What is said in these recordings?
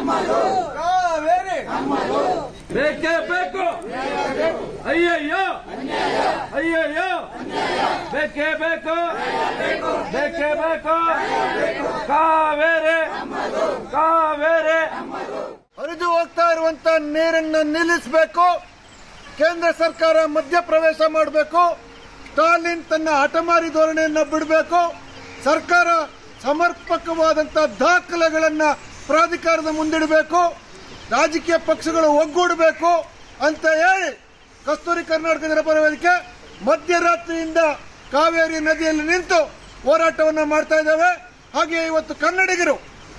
ಕಾವೇರಿ ಬೇಕೇ ಬೇಕು ಅಯ್ಯಯ್ಯೋ ಅಯ್ಯಯ್ಯೋ ಬೇಕೇ ಬೇಕು ಬೇಕೇ ಬೇಕು ಕಾವೇರಿ ಕಾವೇರಿ ಹರಿದು ಹೋಗ್ತಾ ಇರುವಂತ ನೀರನ್ನು ನಿಲ್ಲಿಸಬೇಕು ಕೇಂದ್ರ ಸರ್ಕಾರ ಮಧ್ಯಪ್ರವೇಶ ಮಾಡಬೇಕು ಸ್ಟಾಲಿನ್ ತನ್ನ ಹಠಮಾರಿ ಧೋರಣೆಯನ್ನ ಬಿಡಬೇಕು ಸರ್ಕಾರ ಸಮರ್ಪಕವಾದಂತ ದಾಖಲೆಗಳನ್ನ ಪ್ರಾಧಿಕಾರದ ಮುಂದಿಡಬೇಕು ರಾಜಕೀಯ ಪಕ್ಷಗಳು ಒಗ್ಗೂಡಬೇಕು ಅಂತ ಹೇಳಿ ಕಸ್ತೂರಿ ಕರ್ನಾಟಕ ಜನಪರ ವೇದಿಕೆ ಮಧ್ಯರಾತ್ರಿಯಿಂದ ಕಾವೇರಿ ನದಿಯಲ್ಲಿ ನಿಂತು ಹೋರಾಟವನ್ನ ಮಾಡ್ತಾ ಇದ್ದೇವೆ ಹಾಗೆ ಇವತ್ತು ಕನ್ನಡಿಗರು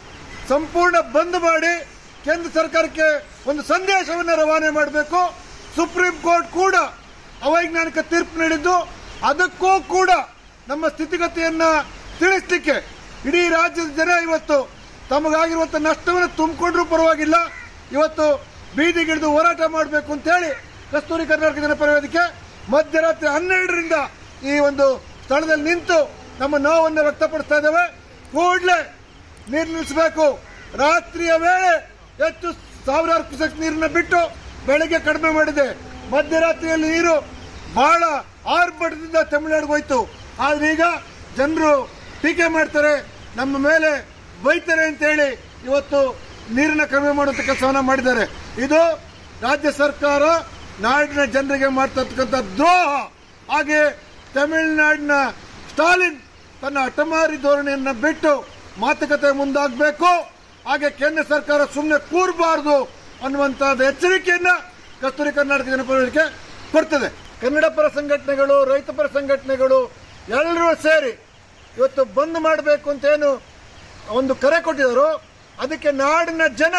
ಸಂಪೂರ್ಣ ಬಂದ್ ಮಾಡಿ ಕೇಂದ್ರ ಸರ್ಕಾರಕ್ಕೆ ಒಂದು ಸಂದೇಶವನ್ನು ರವಾನೆ ಮಾಡಬೇಕು ಸುಪ್ರೀಂ ಕೋರ್ಟ್ ಕೂಡ ಅವೈಜ್ಞಾನಿಕ ತೀರ್ಪು ನೀಡಿದ್ದು ಅದಕ್ಕೂ ಕೂಡ ನಮ್ಮ ಸ್ಥಿತಿಗತಿಯನ್ನ ತಿಳಿಸ್ಲಿಕ್ಕೆ ಇಡೀ ರಾಜ್ಯದ ಜನ ಇವತ್ತು ತಮಗಾಗಿರುವಂತ ನಷ್ಟವನ್ನು ತುಂಬಿಕೊಂಡ್ರೂ ಪರವಾಗಿಲ್ಲ ಇವತ್ತು ಬೀದಿಗಿಳಿದು ಹೋರಾಟ ಮಾಡಬೇಕು ಅಂತ ಹೇಳಿ ಕಸ್ತೂರಿ ಕರ್ನಾಟಕ ಜನಪರ ವೇದಿಕೆ ಮಧ್ಯರಾತ್ರಿ ಹನ್ನೆರಡರಿಂದ ಈ ಒಂದು ಸ್ಥಳದಲ್ಲಿ ನಿಂತು ನಮ್ಮ ನೋವನ್ನು ವ್ಯಕ್ತಪಡಿಸ್ತಾ ಇದ್ದೇವೆ ಕೂಡಲೇ ನೀರು ನಿಲ್ಲಿಸಬೇಕು ರಾತ್ರಿಯ ವೇಳೆ ಹೆಚ್ಚು ಸಾವಿರಾರು ಕ್ಯೂಸೆಕ್ ನೀರನ್ನ ಬಿಟ್ಟು ಬೆಳಗ್ಗೆ ಕಡಿಮೆ ಮಾಡಿದೆ ಮಧ್ಯರಾತ್ರಿಯಲ್ಲಿ ನೀರು ಬಹಳ ಆರ್ಭಟದಿಂದ ತಮಿಳುನಾಡಿಗೆ ಹೋಯ್ತು ಆದ್ರೆ ಈಗ ಜನರು ಟೀಕೆ ಮಾಡ್ತಾರೆ ನಮ್ಮ ಮೇಲೆ ಬೈತಾರೆ ಅಂತ ಹೇಳಿ ಇವತ್ತು ನೀರನ್ನ ಕಡಿಮೆ ಮಾಡುವಂತ ಕೆಲಸವನ್ನ ಮಾಡಿದ್ದಾರೆ ಇದು ರಾಜ್ಯ ಸರ್ಕಾರ ನಾಡಿನ ಜನರಿಗೆ ಮಾಡ್ತಕ್ಕಂಥ ದ್ರೋಹ ಹಾಗೆ ತಮಿಳುನಾಡಿನ ಸ್ಟಾಲಿನ್ ತನ್ನ ಹಠಮಾರಿ ಧೋರಣೆಯನ್ನ ಬಿಟ್ಟು ಮಾತುಕತೆ ಮುಂದಾಗಬೇಕು ಹಾಗೆ ಕೇಂದ್ರ ಸರ್ಕಾರ ಸುಮ್ಮನೆ ಕೂರಬಾರದು ಅನ್ನುವಂತಹದ್ದು ಎಚ್ಚರಿಕೆಯನ್ನ ಕಸ್ತೂರಿ ಕರ್ನಾಟಕ ಜನಪರ ವೇದಿಕೆ ಕೊಡ್ತದೆ ಕನ್ನಡ ಪರ ಸಂಘಟನೆಗಳು ರೈತ ಪರ ಸಂಘಟನೆಗಳು ಎಲ್ಲರೂ ಸೇರಿ ಇವತ್ತು ಬಂದ್ ಮಾಡಬೇಕು ಅಂತ ಏನು ಒಂದು ಕರೆ ಕೊಟ್ಟಿದ್ರು ಅದಕ್ಕೆ ನಾಡಿನ ಜನ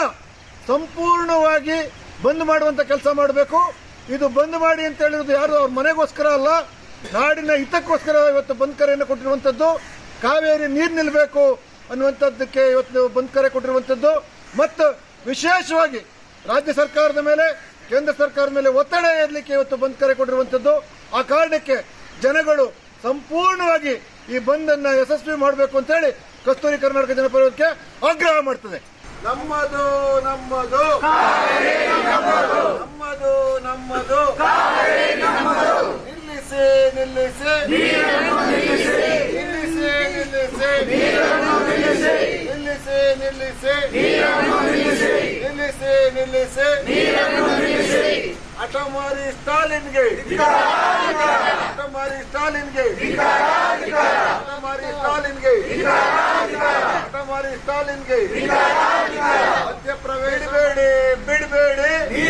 ಸಂಪೂರ್ಣವಾಗಿ ಬಂದ್ ಮಾಡುವಂತ ಕೆಲಸ ಮಾಡಬೇಕು ಇದು ಬಂದ್ ಮಾಡಿ ಅಂತ ಹೇಳಿರೋದು ಯಾರು ಅವ್ರ ಮನೆಗೋಸ್ಕರ ಅಲ್ಲ ನಾಡಿನ ಹಿತಕ್ಕೋಸ್ಕರ ಇವತ್ತು ಬಂದ್ ಕರೆಯನ್ನು ಕೊಟ್ಟಿರುವಂತದ್ದು ಕಾವೇರಿ ನೀರು ನಿಲ್ಲಬೇಕು ಅನ್ನುವಂಥದ್ದಕ್ಕೆ ಇವತ್ತು ಬಂದ್ ಕರೆ ಕೊಟ್ಟಿರುವಂತದ್ದು ಮತ್ತು ವಿಶೇಷವಾಗಿ ರಾಜ್ಯ ಸರ್ಕಾರದ ಮೇಲೆ ಕೇಂದ್ರ ಸರ್ಕಾರದ ಮೇಲೆ ಒತ್ತಡ ಏರ್ಲಿಕ್ಕೆ ಇವತ್ತು ಬಂದ್ ಕರೆ ಕೊಟ್ಟಿರುವಂತದ್ದು ಆ ಕಾರಣಕ್ಕೆ ಜನಗಳು ಸಂಪೂರ್ಣವಾಗಿ ಈ ಬಂದ್ ಅನ್ನ ಯಶಸ್ವಿ ಮಾಡಬೇಕು ಅಂತ ಹೇಳಿ ಕಸ್ತೂರಿ ಕರ್ನಾಟಕ ಜನಪರ ವೇದಿಕೆ ಆಗ್ರಹ ಮಾಡ್ತದೆ ನಮ್ಮದು ನಮ್ಮದು ನಮ್ಮದು ನಮ್ಮದು ನಿಲ್ಲಿಸಿ ನಿಲ್ಲಿಸಿ ನಿಲ್ಲಿಸಿ ನಿಲ್ಲಿಸಿ ನಿಲ್ಲಿಸಿ ನಿಲ್ಲಿಸಿ ನಿಲ್ಲಿಸಿ ನಿಲ್ಲಿಸಿ ಹಠಮಾರಿ ಸ್ಟಾಲಿನ್ಗೆ ಹಠಮಾರಿ ಸ್ಟಾಲಿನ್ಗೆ ಹಠಮಾರಿ ಸ್ಟಾಲಿನ್ಗೆ ಹಠಮಾರಿ ಸ್ಟಾಲಿನ್ಗೆ ಮಧ್ಯಪ್ರವೇಶ ಬೇಡಿ ಬಿಡಬೇಡಿ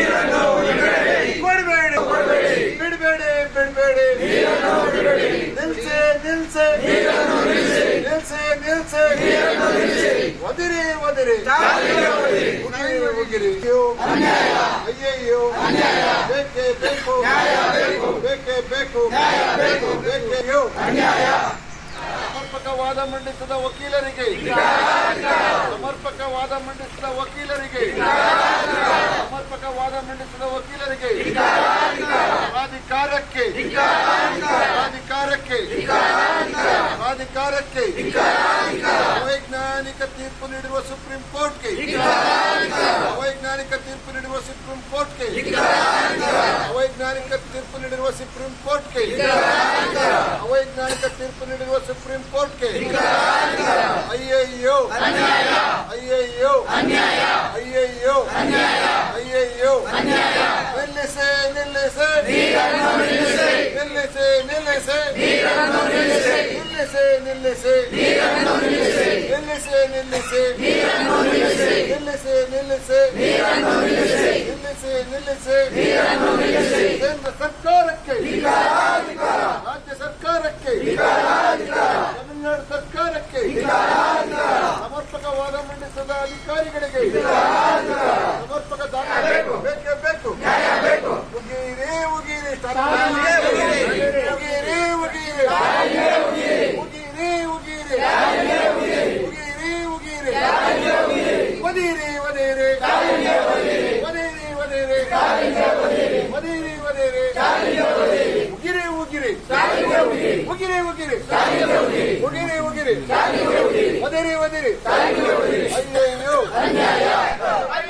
ಕೊಡಬೇಡಿ ಬಿಡಬೇಡಿ ಬಿಡಬೇಡಿ ನಿಲ್ಸೆ ನಿಲ್ಸೆ ನಿಲ್ಸೆ ನಿಲ್ಸೆ ಒದಿರಿ ಒದಿರಿ ಉಗಿರಿ ಉಗಿರಿ ಅಯ್ಯಯ್ಯೋ ಬೇಕೇ ಬೇಕು ಬೇಕೇ ಬೇಕು ಬೇಕೇಯೋ ಸಮರ್ಪಕ ವಾದ ಮಂಡಿಸಿದ ವಕೀಲರಿಗೆ ಸಮರ್ಪಕ ವಾದ ಮಂಡಿಸಿದ ವಕೀಲರಿಗೆ ಸಮರ್ಪಕ ವಾದ ಮಂಡಿಸಿದ ವಕೀಲರಿಗೆ ಪ್ರಾಧಿಕಾರಕ್ಕೆ ಪ್ರಾಧಿಕಾರಕ್ಕೆ ಪ್ರಾಧಿಕಾರಕ್ಕೆ ಅವೈಜ್ಞಾನಿಕ ತೀರ್ಪು ನೀಡಿರುವ ಸುಪ್ರೀಂ ಕೋರ್ಟ್ಗೆ ಅವೈಜ್ಞಾನಿಕ ತೀರ್ಪು ನೀಡುವ ಸುಪ್ರೀಂ ಕೋರ್ಟ್ಗೆ ಅವೈಜ್ಞಾನಿಕ ತೀರ್ಪು ನೀಡಿರುವ ಸುಪ್ರೀಂ ಕೋರ್ಟ್ಗೆ ಅವೈಜ್ಞಾನಿಕ ತೀರ್ಪು ನೀಡಿರುವ ಸುಪ್ರೀಂ ಕೋರ್ಟ್ಗೆ ಅಯ್ಯಯ್ಯೋ ಅಯ್ಯಯ್ಯೋ ಅಯ್ಯಯ್ಯೋ ಅಯ್ಯಯ್ಯೋ ನಿಲ್ಲಿಸೆ ನಿಲ್ಲಿಸೆ ನಿಲ್ಲಿಸೆ ನಿಲ್ಲಿಸೆ ನಿಲ್ಲಿಸೆ ನಿಲ್ಲಿಸೆ ನಿಲ್ಲಿಸೆ ನಿಲ್ಲಿಸೆ ನಿಲ್ಲಿಸೆ ನಿಲ್ಲಿಸೆ ನಿಲ್ಲಿಸೆ ನಿಲ್ಲಿಸೆ ನಿಲ್ಲಿಸೆ ಕೇಂದ್ರ ಸರ್ಕಾರಕ್ಕೆ ರಾಜ್ಯ ಸರ್ಕಾರಕ್ಕೆ ತಮಿಳುನಾಡು ಸರ್ಕಾರಕ್ಕೆ ಸಮರ್ಪಕ ವಾದ ಮಂಡಿಸದ ಅಧಿಕಾರಿಗಳಿಗೆ ಸಮರ್ಪಕ ದಾಖಲೆ ಬೇಕೇ ಬೇಕು ಉಗಿರಿ ಉಗಿರಿ ಉಗಿರಿ ಉಗಿರಿ ಉಗಿರಿ ಉಗಿರಿ ಉಗಿರಿ ಉಗಿರಿ ಒದಿರಿ ಒದಿರಿ ಒದಿರಿ ಒದಿರಿ ಒದಿರಿ ಒದಿರಿ ಉಗಿರಿ ಉಗಿರಿ ಉಗಿರಿ ಉಗಿರಿ ಉಗಿರಿ ಉಗಿರಿ ಒದಿರಿ ಒದಿರಿ ಅಯ್ಯಯ್ಯೋ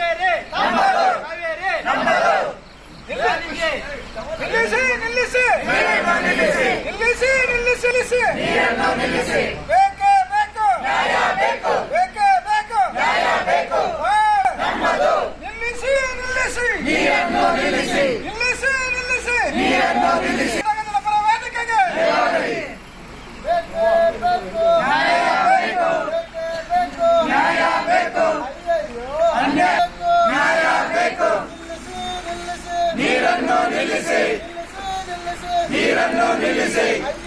ನಿಲ್ಲಿಸಿ ನಿಲ್ಲಿಸಿ ನೀರನ್ನು ನಿಲ್ಲಿಸಿ